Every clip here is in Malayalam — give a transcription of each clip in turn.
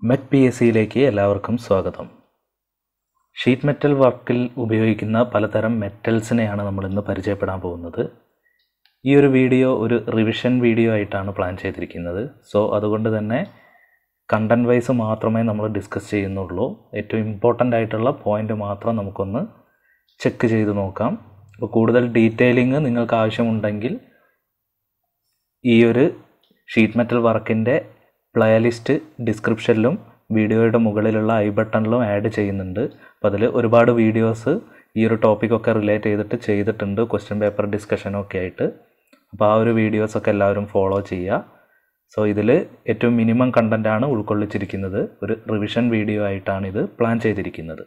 മെറ്റ് പി എസ് സിയിലേക്ക് എല്ലാവർക്കും സ്വാഗതം ഷീറ്റ് മെറ്റൽ വർക്കിൽ ഉപയോഗിക്കുന്ന പലതരം മെറ്റൽസിനെയാണ് നമ്മൾ ഇന്ന് പരിചയപ്പെടാൻ പോകുന്നത് ഈ ഒരു വീഡിയോ ഒരു റിവിഷൻ വീഡിയോ ആയിട്ടാണ് പ്ലാൻ ചെയ്തിരിക്കുന്നത് സോ അതുകൊണ്ട് തന്നെ കണ്ടൻറ് വൈസ് മാത്രമേ നമ്മൾ ഡിസ്കസ് ചെയ്യുന്നുള്ളൂ ഏറ്റവും ഇമ്പോർട്ടൻ്റ് ആയിട്ടുള്ള പോയിൻ്റ് മാത്രം നമുക്കൊന്ന് ചെക്ക് ചെയ്ത് നോക്കാം അപ്പോൾ കൂടുതൽ ഡീറ്റെയിലിംഗ് നിങ്ങൾക്ക് ആവശ്യമുണ്ടെങ്കിൽ ഈ ഒരു ഷീറ്റ് മെറ്റൽ വർക്കിൻ്റെ പ്ലേലിസ്റ്റ് ഡിസ്ക്രിപ്ഷനിലും വീഡിയോയുടെ മുകളിലുള്ള ഐ ബട്ടണിലും ആഡ് ചെയ്യുന്നുണ്ട് അപ്പോൾ അതിൽ ഒരുപാട് വീഡിയോസ് ഈ ഒരു ടോപ്പിക്കൊക്കെ റിലേറ്റ് ചെയ്തിട്ട് ചെയ്തിട്ടുണ്ട് ക്വസ്റ്റ്യൻ പേപ്പർ ഡിസ്കഷനൊക്കെ ആയിട്ട് അപ്പോൾ ആ ഒരു വീഡിയോസൊക്കെ എല്ലാവരും ഫോളോ ചെയ്യുക സോ ഇതിൽ ഏറ്റവും മിനിമം കണ്ടൻ്റാണ് ഉൾക്കൊള്ളിച്ചിരിക്കുന്നത് ഒരു റിവിഷൻ വീഡിയോ ആയിട്ടാണ് ഇത് പ്ലാൻ ചെയ്തിരിക്കുന്നത്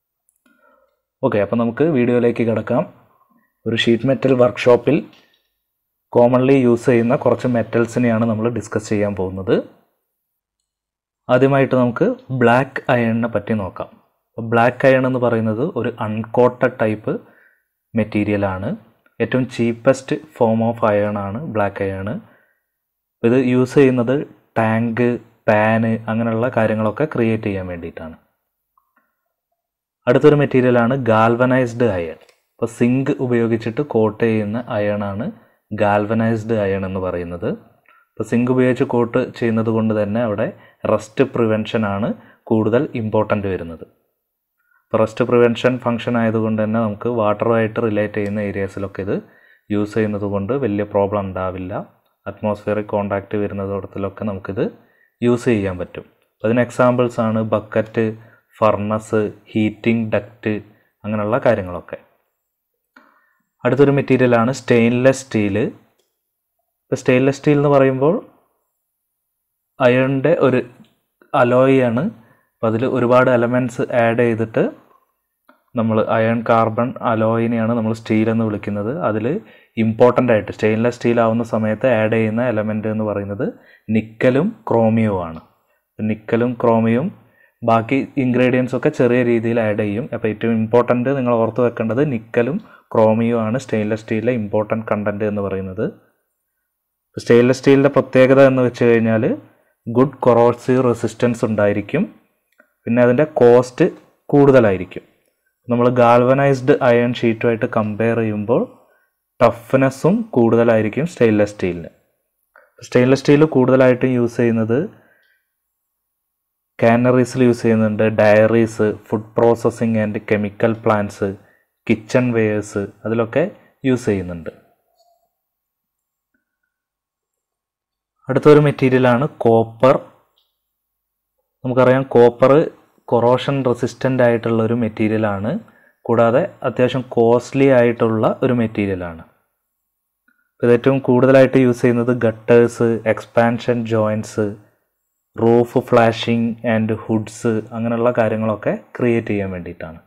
ഓക്കെ അപ്പോൾ നമുക്ക് വീഡിയോയിലേക്ക് കിടക്കാം ഒരു ഷീറ്റ് മെറ്റൽ വർക്ക്ഷോപ്പിൽ കോമൺലി യൂസ് ചെയ്യുന്ന കുറച്ച് മെറ്റൽസിനെയാണ് നമ്മൾ ഡിസ്കസ് ചെയ്യാൻ പോകുന്നത് ആദ്യമായിട്ട് നമുക്ക് ബ്ലാക്ക് അയണിനെ പറ്റി നോക്കാം ബ്ലാക്ക് അയൺ എന്ന് പറയുന്നത് ഒരു അൺകോട്ടഡ് ടൈപ്പ് മെറ്റീരിയലാണ് ഏറ്റവും ചീപ്പസ്റ്റ് ഫോം ഓഫ് അയൺ ആണ് ബ്ലാക്ക് അയൺ ഇത് യൂസ് ചെയ്യുന്നത് ടാങ്ക് പാന് അങ്ങനെയുള്ള കാര്യങ്ങളൊക്കെ ക്രിയേറ്റ് ചെയ്യാൻ വേണ്ടിയിട്ടാണ് അടുത്തൊരു മെറ്റീരിയലാണ് ഗാൽവനൈസ്ഡ് അയൺ ഇപ്പോൾ സിങ്ക് ഉപയോഗിച്ചിട്ട് കോട്ട് ചെയ്യുന്ന അയണാണ് ഗാൽവനൈസ്ഡ് അയൺ എന്ന് പറയുന്നത് ഇപ്പോൾ സിങ്ക് ഉപയോഗിച്ച് കോട്ട് ചെയ്യുന്നത് കൊണ്ട് തന്നെ അവിടെ റസ്റ്റ് പ്രിവെൻഷൻ ആണ് കൂടുതൽ ഇമ്പോർട്ടൻ്റ് വരുന്നത് ഇപ്പോൾ റസ്റ്റ് പ്രിവെൻഷൻ ഫംഗ്ഷൻ ആയതുകൊണ്ട് തന്നെ നമുക്ക് വാട്ടറുമായിട്ട് റിലേറ്റ് ചെയ്യുന്ന ഏരിയാസിലൊക്കെ ഇത് യൂസ് ചെയ്യുന്നത് കൊണ്ട് വലിയ പ്രോബ്ലം ഉണ്ടാവില്ല അറ്റ്മോസ്ഫിയറിക് കോണ്ടാക്റ്റ് വരുന്നതോടത്തിലൊക്കെ നമുക്കിത് യൂസ് ചെയ്യാൻ പറ്റും അതിന് എക്സാമ്പിൾസ് ആണ് ബക്കറ്റ് ഫർണസ് ഹീറ്റിംഗ് ഡക്റ്റ് അങ്ങനെയുള്ള കാര്യങ്ങളൊക്കെ അടുത്തൊരു മെറ്റീരിയലാണ് സ്റ്റെയിൻലെസ് സ്റ്റീല് ഇപ്പോൾ സ്റ്റെയിൻലെസ് സ്റ്റീൽ എന്ന് പറയുമ്പോൾ അയണിൻ്റെ ഒരു അലോയ് ആണ് അപ്പോൾ അതിൽ ഒരുപാട് എലമെൻറ്റ്സ് ആഡ് ചെയ്തിട്ട് നമ്മൾ അയൺ കാർബൺ അലോയിനെയാണ് നമ്മൾ സ്റ്റീൽ എന്ന് വിളിക്കുന്നത് അതിൽ ഇമ്പോർട്ടൻ്റ് ആയിട്ട് സ്റ്റെയിൻലെസ് സ്റ്റീൽ ആവുന്ന സമയത്ത് ആഡ് ചെയ്യുന്ന എലമെൻ്റ് എന്ന് പറയുന്നത് നിക്കലും ക്രോമിയവും ആണ് നിക്കലും ക്രോമിയും ബാക്കി ഇൻഗ്രീഡിയൻസ് ഒക്കെ ചെറിയ രീതിയിൽ ആഡ് ചെയ്യും അപ്പോൾ ഏറ്റവും ഇമ്പോർട്ടൻ്റ് നിങ്ങൾ ഓർത്ത് വെക്കേണ്ടത് നിക്കലും ക്രോമിയും ആണ് സ്റ്റെയിൻലെസ് സ്റ്റീലിലെ ഇമ്പോർട്ടൻറ്റ് കണ്ടൻറ്റ് എന്ന് പറയുന്നത് സ്റ്റെയിൻലെസ് സ്റ്റീലിൻ്റെ പ്രത്യേകത എന്ന് വെച്ച് കഴിഞ്ഞാൽ ഗുഡ് കൊറോസീവ് റെസിസ്റ്റൻസ് ഉണ്ടായിരിക്കും പിന്നെ അതിൻ്റെ കോസ്റ്റ് കൂടുതലായിരിക്കും നമ്മൾ ഗാൽവനൈസ്ഡ് അയൺ ഷീറ്റുമായിട്ട് കമ്പയർ ചെയ്യുമ്പോൾ ടഫ്നെസ്സും കൂടുതലായിരിക്കും സ്റ്റെയിൻലെസ് സ്റ്റീലിന് സ്റ്റെയിൻലെസ് സ്റ്റീൽ കൂടുതലായിട്ടും യൂസ് ചെയ്യുന്നത് കാനറീസിൽ യൂസ് ചെയ്യുന്നുണ്ട് dairies food processing and chemical plants kitchen wares അതിലൊക്കെ യൂസ് ചെയ്യുന്നുണ്ട് അടുത്തൊരു മെറ്റീരിയലാണ് കോപ്പർ നമുക്കറിയാം കോപ്പർ കൊറോഷൻ റെസിസ്റ്റൻ്റ് ആയിട്ടുള്ള ഒരു മെറ്റീരിയലാണ് കൂടാതെ അത്യാവശ്യം കോസ്റ്റ്ലി ആയിട്ടുള്ള ഒരു മെറ്റീരിയലാണ് ഇത് ഏറ്റവും കൂടുതലായിട്ട് യൂസ് ചെയ്യുന്നത് gutters expansion joints roof flashing and hoods അങ്ങനെയുള്ള കാര്യങ്ങളൊക്കെ ക്രിയേറ്റ് ചെയ്യാൻ വേണ്ടിയിട്ടാണ്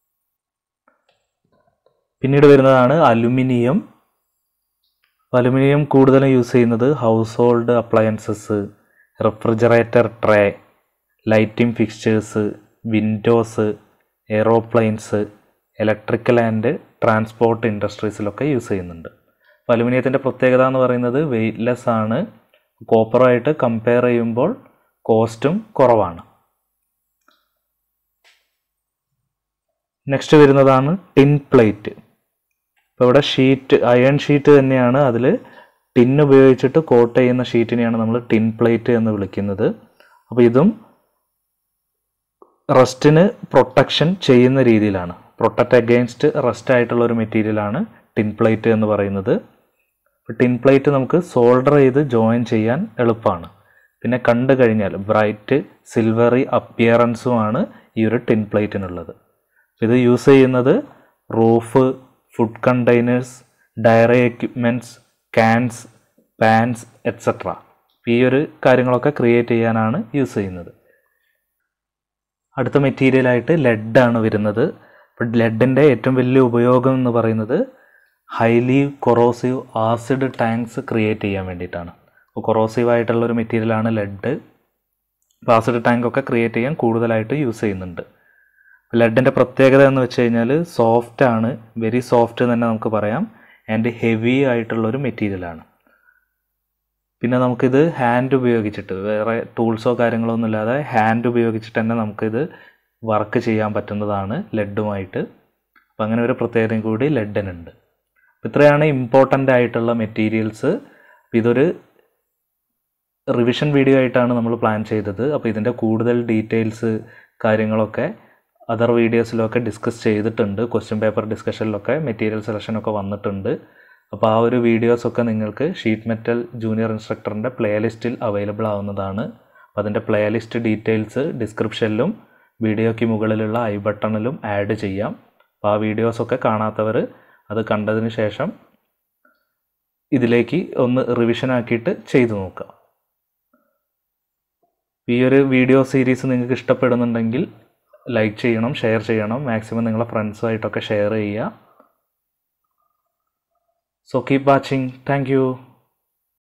പിന്നീട് വരുന്നതാണ് അലുമിനിയം അലുമിനിയം കൂടുതലും യൂസ് ചെയ്യുന്നത് household appliances refrigerator tray lighting fixtures windows aeroplanes electrical and transport ഇൻഡസ്ട്രീസിലൊക്കെ യൂസ് ചെയ്യുന്നുണ്ട് അപ്പോൾ അലുമിനിയത്തിൻ്റെ പ്രത്യേകത എന്ന് പറയുന്നത് വെയ്റ്റ്ലെസ് ആണ് കോപ്പറുമായിട്ട് കമ്പയർ ചെയ്യുമ്പോൾ കോസ്റ്റും കുറവാണ് നെക്സ്റ്റ് വരുന്നതാണ് ടിൻ പ്ലേറ്റ് ഇപ്പോൾ ഇവിടെ ഷീറ്റ് അയൺ ഷീറ്റ് തന്നെയാണ് അതിൽ ടിൻ ഉപയോഗിച്ചിട്ട് കോട്ട് ചെയ്യുന്ന ഷീറ്റിനെയാണ് നമ്മൾ ടിൻ പ്ലേറ്റ് എന്ന് വിളിക്കുന്നത് അപ്പോൾ ഇതും റസ്റ്റിന് പ്രൊട്ടക്ഷൻ ചെയ്യുന്ന രീതിയിലാണ് പ്രൊട്ടക്റ്റ് അഗെയിൻസ്റ്റ് റസ്റ്റ് ആയിട്ടുള്ള ഒരു മെറ്റീരിയലാണ് ടിൻ പ്ലേറ്റ് എന്ന് പറയുന്നത് ടിൻ പ്ലേറ്റ് നമുക്ക് സോൾഡർ ചെയ്ത് ജോയിൻ ചെയ്യാൻ എളുപ്പമാണ് പിന്നെ കണ്ടു കഴിഞ്ഞാൽ ബ്രൈറ്റ് സിൽവറി അപ്പിയറൻസുമാണ് ഈ ഒരു ടിൻ പ്ലേറ്റിനുള്ളത് ഇത് യൂസ് ചെയ്യുന്നത് roof food containers dairy equipments cans pans etcetera ഈ ഒരു കാര്യങ്ങളൊക്കെ ക്രിയേറ്റ് ചെയ്യാനാണ് യൂസ് ചെയ്യുന്നത് അടുത്ത മെറ്റീരിയലായിട്ട് ലെഡാണ് വരുന്നത് അപ്പോൾ ലെഡിൻ്റെ ഏറ്റവും വലിയ ഉപയോഗം എന്ന് പറയുന്നത് highly corrosive acid tanks create ചെയ്യാൻ വേണ്ടിയിട്ടാണ് അപ്പോൾ കൊറോസീവ് ആയിട്ടുള്ള ഒരു മെറ്റീരിയലാണ് ലെഡ് അപ്പോൾ ആസിഡ് ടാങ്ക് ഒക്കെ ക്രിയേറ്റ് ചെയ്യാൻ കൂടുതലായിട്ട് യൂസ് ചെയ്യുന്നുണ്ട് ലെഡിൻ്റെ പ്രത്യേകത എന്ന് വെച്ച് കഴിഞ്ഞാൽ സോഫ്റ്റ് ആണ് വെരി സോഫ്റ്റ് തന്നെ നമുക്ക് പറയാം ആൻഡ് ഹെവി ആയിട്ടുള്ള ഒരു മെറ്റീരിയലാണ് പിന്നെ നമുക്കിത് ഹാൻഡ് ഉപയോഗിച്ചിട്ട് വേറെ ടൂൾസോ കാര്യങ്ങളോ ഒന്നും ഇല്ലാതെ ഹാൻഡ് ഉപയോഗിച്ചിട്ട് തന്നെ നമുക്കിത് വർക്ക് ചെയ്യാൻ പറ്റുന്നതാണ് ലെഡുമായിട്ട് അപ്പം അങ്ങനെ ഒരു പ്രത്യേകതയും കൂടി ലെഡിനുണ്ട് അപ്പം ഇത്രയാണ് ഇമ്പോർട്ടൻ്റ് ആയിട്ടുള്ള മെറ്റീരിയൽസ് ഇതൊരു റിവിഷൻ വീഡിയോ ആയിട്ടാണ് നമ്മൾ പ്ലാൻ ചെയ്തത് അപ്പോൾ ഇതിൻ്റെ കൂടുതൽ ഡീറ്റെയിൽസ് കാര്യങ്ങളൊക്കെ അതർ വീഡിയോസിലൊക്കെ ഡിസ്കസ് ചെയ്തിട്ടുണ്ട് ക്വസ്റ്റ്യൻ പേപ്പർ ഡിസ്കഷനിലൊക്കെ മെറ്റീരിയൽ സെലക്ഷനൊക്കെ വന്നിട്ടുണ്ട് അപ്പോൾ ആ ഒരു വീഡിയോസൊക്കെ നിങ്ങൾക്ക് ഷീറ്റ് മെറ്റൽ ജൂനിയർ ഇൻസ്ട്രക്ടറിൻ്റെ പ്ലേലിസ്റ്റിൽ അവൈലബിൾ ആവുന്നതാണ് അപ്പോൾ അതിൻ്റെ പ്ലേലിസ്റ്റ് ഡീറ്റെയിൽസ് ഡിസ്ക്രിപ്ഷനിലും വീഡിയോയ്ക്ക് മുകളിലുള്ള ഐ ബട്ടണിലും ആഡ് ചെയ്യാം അപ്പോൾ ആ വീഡിയോസൊക്കെ കാണാത്തവർ അത് കണ്ടതിന് ശേഷം ഇതിലേക്ക് ഒന്ന് റിവിഷൻ ആക്കിയിട്ട് ചെയ്തു നോക്കാം ഈ ഒരു വീഡിയോ സീരീസ് നിങ്ങൾക്ക് ഇഷ്ടപ്പെടുന്നുണ്ടെങ്കിൽ ലൈക്ക് ചെയ്യണം ഷെയർ ചെയ്യണം മാക്സിമം നിങ്ങളെ ഫ്രണ്ട്സുമായിട്ടൊക്കെ ഷെയർ ചെയ്യുക സോ കീപ് വാച്ചിങ് താങ്ക്